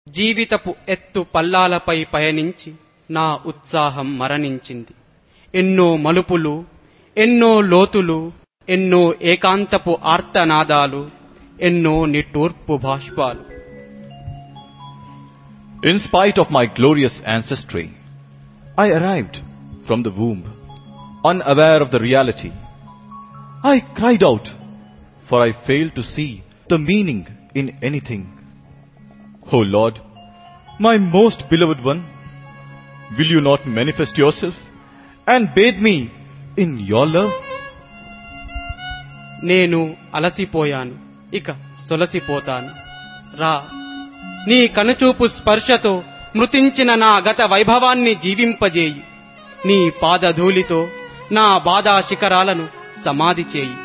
జీవితపు ఎత్తు పల్లాలపై పయనించి నా ఉత్సాహం మరణించింది ఎన్నో మలుపులు ఎన్నో లోతులు ఎన్నో ఏకాంతపు ఆర్తనాదాలు ఎన్నో నిట్టూర్పు బాష్పాలు In spite of my glorious ancestry, I arrived from the womb, unaware of the reality. I cried out, for I failed to see the meaning in anything. O Lord, my most beloved one, will you not manifest yourself and bathe me in your love? నేను అలసిపోయాను ఇక సొలసిపోతాను రా నీ కనుచూపు స్పర్శతో మృతించిన నా గత వైభవాన్ని జీవింపజేయి నీ పాదధూళితో నా బాధా శిఖరాలను సమాధి చేయి